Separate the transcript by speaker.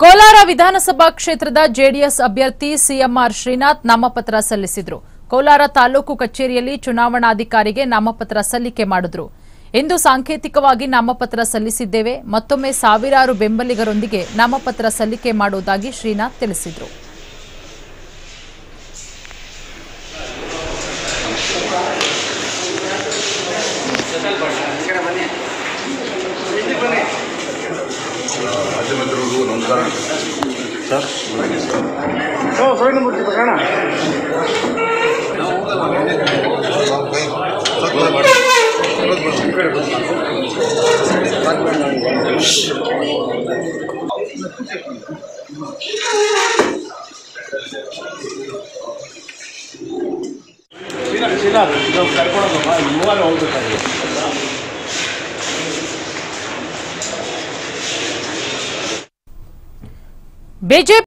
Speaker 1: ಕೋಲಾರ ವಿಧಾನಸಭಾ ಕ್ಷೇತ್ರದ ಜೆಡಿಎಸ್ ಅಭ್ಯರ್ಥಿ ಸಿಎಂಆರ್ ಶ್ರೀನಾಥ್ ನಾಮಪತ್ರ ಸಲ್ಲಿಸಿದ್ರು ಕೋಲಾರ ತಾಲೂಕು ಕಚೇರಿಯಲ್ಲಿ ಚುನಾವಣಾಧಿಕಾರಿಗೆ ನಾಮಪತ್ರ ಸಲ್ಲಿಕೆ ಮಾಡಿದ್ರು ಇಂದು ಸಾಂಕೇತಿಕವಾಗಿ ನಾಮಪತ್ರ ಸಲ್ಲಿಸಿದ್ದೇವೆ ಮತ್ತೊಮ್ಮೆ ಸಾವಿರಾರು ಬೆಂಬಲಿಗರೊಂದಿಗೆ ನಾಮಪತ್ರ ಸಲ್ಲಿಕೆ ಮಾಡುವುದಾಗಿ ಶ್ರೀನಾಥ್ ತಿಳಿಸಿದರು
Speaker 2: ರಾಜ್ಯ ಮಿತ್ರರಿಗೂ ನಮಸ್ಕಾರ ಸರ್
Speaker 1: ಬಿಜೆಪಿ